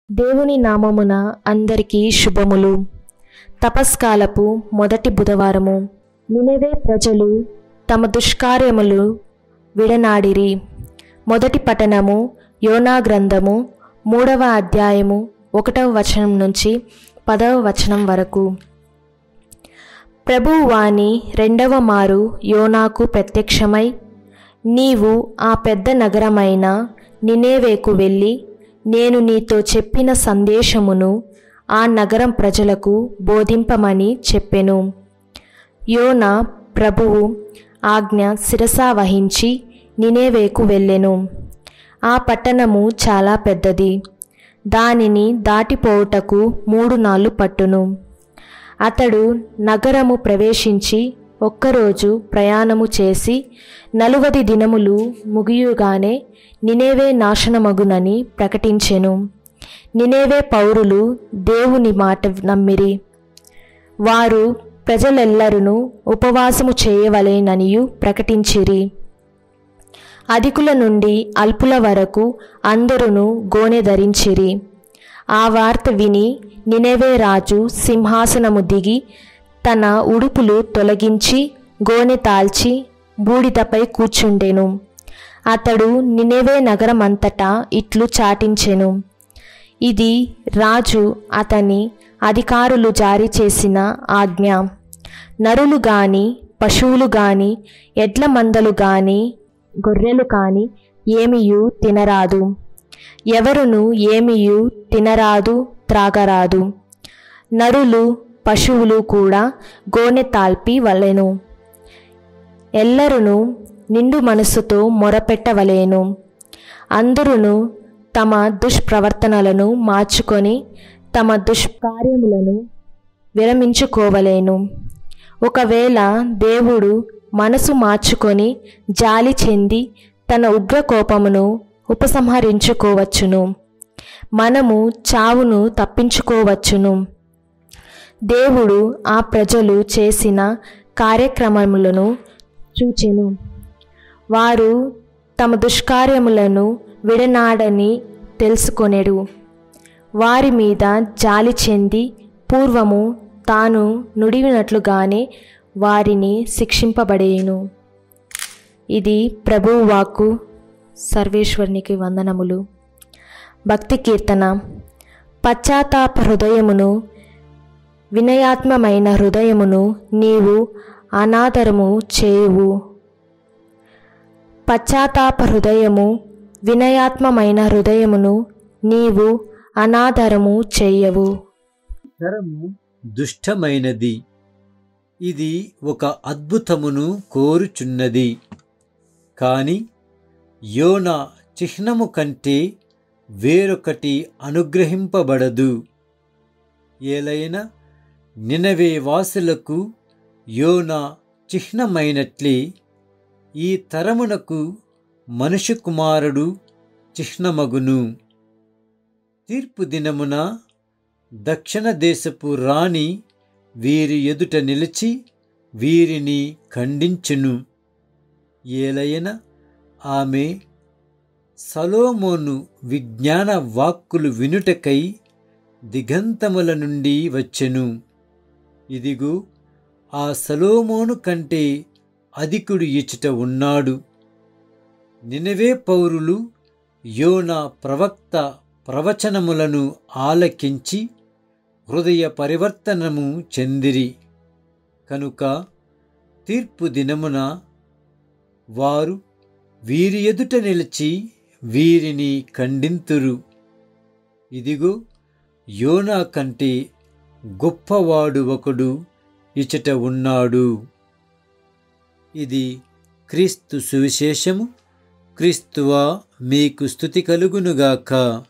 దేవుని నామమున అందరికీ శుభములు తపస్కాలపు మొదటి బుధవారము నినవే ప్రజలు తమ దుష్కార్యములు విడనాడిరి మొదటి పఠనము యోనా గ్రంథము మూడవ అధ్యాయము ఒకటవ వచనం నుంచి పదవ వచనం వరకు ప్రభువు వాణి రెండవ మారు యోనాకు ప్రత్యక్షమై నీవు ఆ పెద్ద నగరమైన నినేవేకు వెళ్ళి నేను నీతో చెప్పిన సందేశమును ఆ నగరం ప్రజలకు బోధింపమని చెప్పెను యోన ప్రభువు ఆజ్ఞ శిరసా వహించి నినేవేకు వెళ్ళెను ఆ పట్టణము చాలా పెద్దది దానిని దాటిపోవుటకు మూడు నాళ్ళు పట్టును అతడు నగరము ప్రవేశించి ఒక్కరోజు ప్రయాణము చేసి నలువది దినములు ముగియుగానే నినేవే నాశనమగునని ప్రకటించెను నినేవే పౌరులు దేవుని మాట నమ్మిరి వారు ప్రజలెల్లరును ఉపవాసము చేయవలేననియు ప్రకటించిరి అధికుల నుండి అల్పుల వరకు అందరును గోనె ధరించిరి ఆ వార్త విని నినేవే రాజు సింహాసనము దిగి తన ఉడుపులు తొలగించి గోనె తాల్చి బూడిదపై కూర్చుండెను అతడు నినేవే నగరమంతటా ఇట్లు చాటించెను ఇది రాజు అతని అధికారులు జారీ చేసిన ఆజ్ఞ నరులు గాని పశువులు గాని ఎడ్ల మందలు గాని గొర్రెలు కాని ఏమియు తినరాదు ఎవరును ఏమియు తినరాదు త్రాగరాదు నరులు పశువులు కూడా గోనె తాల్పి వలెను ఎల్లరును నిండు మనస్సుతో మొరపెట్టవలేను అందరును తమ దుష్ప్రవర్తనలను మార్చుకొని తమ దుష్కార్యములను విరమించుకోవలేను ఒకవేళ దేవుడు మనసు మార్చుకొని జాలి చెంది తన ఉగ్రకోపమును ఉపసంహరించుకోవచ్చును మనము చావును తప్పించుకోవచ్చును దేవుడు ఆ ప్రజలు చేసిన కార్యక్రమములను చూచెను వారు తమ దుష్కార్యములను విడనాడని తెలుసుకొనెడు వారి మీద జాలి చెంది పూర్వము తాను నుడివినట్లుగానే వారిని శిక్షింపబడేను ఇది ప్రభువు వాక్కు సర్వేశ్వరునికి వందనములు భక్తి కీర్తన పశ్చాత్తాప హృదయమును వినయాత్మమైన హృదయమును నీవు అనాదరము చేయువు పశ్చాత్తాప హృదయము వినయాత్మమైన హృదయమును నీవు అనాదరము చేయవు తరము దుష్టమైనది ఇది ఒక అద్భుతమును కోరుచున్నది కాని యోన చిహ్నము కంటే వేరొకటి అనుగ్రహింపబడదు ఏలైన నినవే వాసులకు యోన చిహ్నమైనట్లే ఈ తరమునకు మనుష్య కుమారుడు చిహ్నమగును తీర్పు దినమున దక్షిణ దేశపు రాణి వీరి ఎదుట నిలిచి వీరిని ఖండించును ఏలయన ఆమె సలోమోను విజ్ఞాన వాక్కులు వినుటకై దిగంతముల నుండి వచ్చెను ఇదిగో ఆ సలోమోను కంటే అధికుడు ఇచుట ఉన్నాడు నినవే పౌరులు యోనా ప్రవక్త ప్రవచనములను ఆలకించి హృదయ పరివర్తనము చెందిరి కనుక తీర్పు దినమున వారు వీరి ఎదుట నిలిచి వీరిని ఖండింతురు ఇదిగో యోనా కంటే గొప్పవాడు ఒకడు ఇచట ఉన్నాడు ఇది క్రీస్తు సువిశేషము క్రీస్తువా మీకు స్థుతి కలుగునుగాక